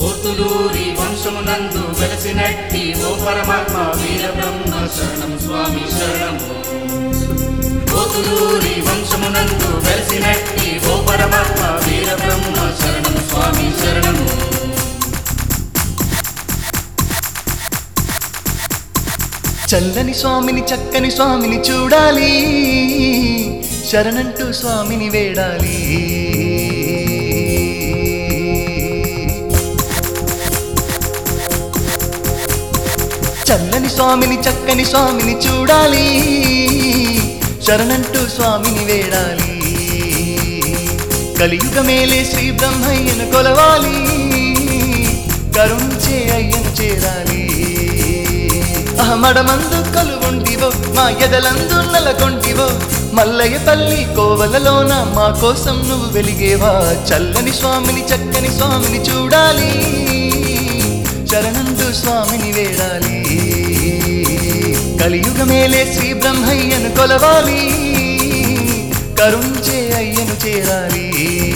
పోతులూరి వంశమునందు వెలసినట్టి ఓ పరమాత్మ వీర బ్రహ్మ శరణం స్వామి శరణం పోతులూరి వంశమునందు వెలసినట్టి ఓ పరమాత్మ వీర బ్రహ్మ శరణం స్వామి శరణం చల్లని స్వామిని చక్కని స్వామిని చూడాలి శరణంటూ స్వామిని వేడాలి చల్లని స్వామిని చక్కని స్వామిని చూడాలి శరణంటూ స్వామిని వేడాలి కలియుగమేలే శ్రీ బ్రహ్మయ్యను కొలవాలి కరుణించే అయ్యను చేరాలి అహమడమందు కలుగుంటివో మా ఎదలందు నలకొంటివో మల్లయ్య తల్లి కోవలలోన మా కోసం నువ్వు వెలిగేవా చల్లని స్వామిని చక్కని స్వామిని చూడాలి శరణందు స్వామిని వేడాలి కలియుగమేలే శ్రీ బ్రహ్మయ్యను కొలవాలి కరుణించే అయ్యను చేరాలి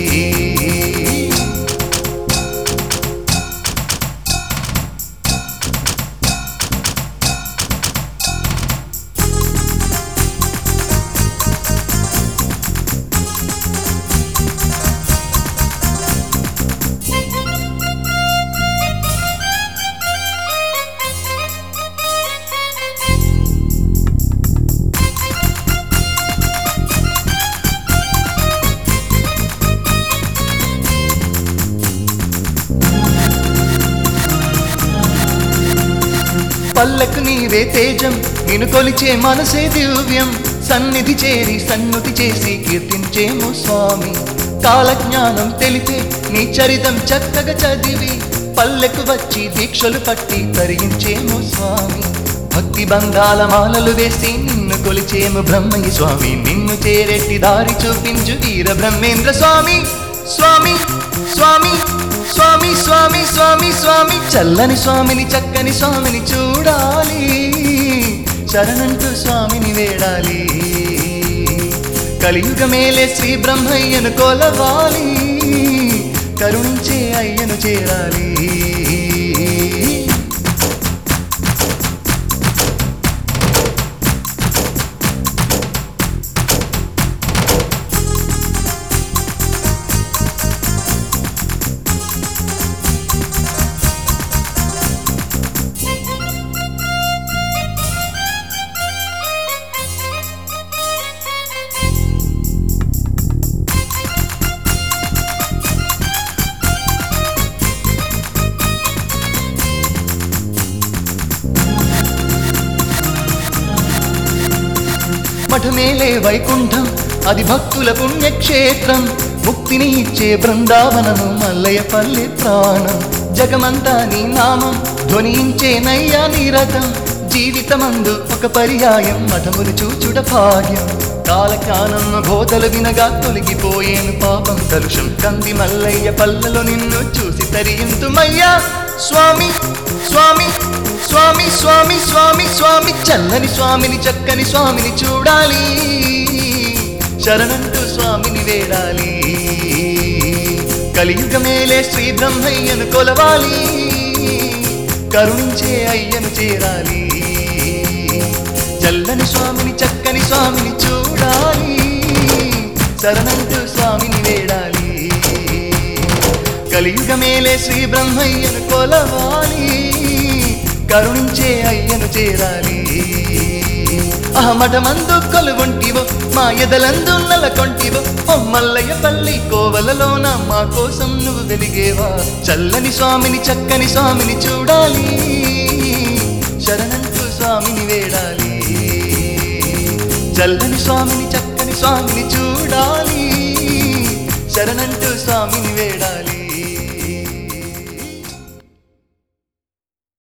పల్లకు నీవే తేజం నిన్ను కొలిచే మనసే దివ్యం సన్నిధి చేరి సన్నుతి చేసి కీర్తించేము స్వామి కాలజ్ఞానం తెలిపే నీ చరితం చక్కగా చదివి పల్లెకు వచ్చి దీక్షలు పట్టి తరించేము స్వామి భక్తి బంగాల మాలలు వేసి నిన్ను కొలిచేము బ్రహ్మయ్య స్వామి నిన్ను చేరెట్టి దారి చూపించు వీర బ్రహ్మేంద్ర స్వామి స్వామి స్వామి స్వామి స్వామి స్వామి స్వామి చల్లని స్వామిని చక్కని స్వామిని చూడాలి శరణంటూ స్వామిని వేడాలి కలియుగమేలే శ్రీ బ్రహ్మయ్యను కొలవాలి కరుణించే అయ్యను చేరాలి మఠమేలే వైకుంఠం అది భక్తుల పుణ్యక్షేత్రం ముక్తిని ఇచ్చే బృందావనము మల్లయ్య పల్లె ప్రాణం జగమంతా నీ నామం ధ్వనించే నయ్యా నిరతం జీవితమందు ఒక పర్యాయం మఠములు చూచుట భాగ్యం కాలకానమ్మ బోధలు వినగా తొలగిపోయేను పాపం కలుషం కంది మల్లయ్య పల్లెలో నిన్ను చూసి తరియింతుమయ్యా స్వామి స్వామి స్వామి స్వామి స్వామి స్వామి చల్లని స్వామిని చక్కని స్వామిని చూడాలి శరణంటూ స్వామిని వేడాలి కలియుగమేలే శ్రీ బ్రహ్మయ్యను కొలవాలి కరుణించే అయ్యను చేరాలి చల్లని స్వామిని చక్కని స్వామిని చూడాలి శరణంటూ స్వామిని వేడాలి కలియుగమేలే శ్రీ బ్రహ్మయ్యను కొలవాలి కరుణించే అయ్యను చేరాలి అహమఠమందు కొలుగుంటివో మా ఎదలందు నలకొంటివో ఓ మల్లయ్య పల్లి కోవలలోన మా కోసం నువ్వు వెలిగేవా చల్లని స్వామిని చక్కని స్వామిని చూడాలి శరణంటూ స్వామిని వేడాలి చల్లని స్వామిని చక్కని స్వామిని చూడాలి శరణంటూ స్వామిని వేడాలి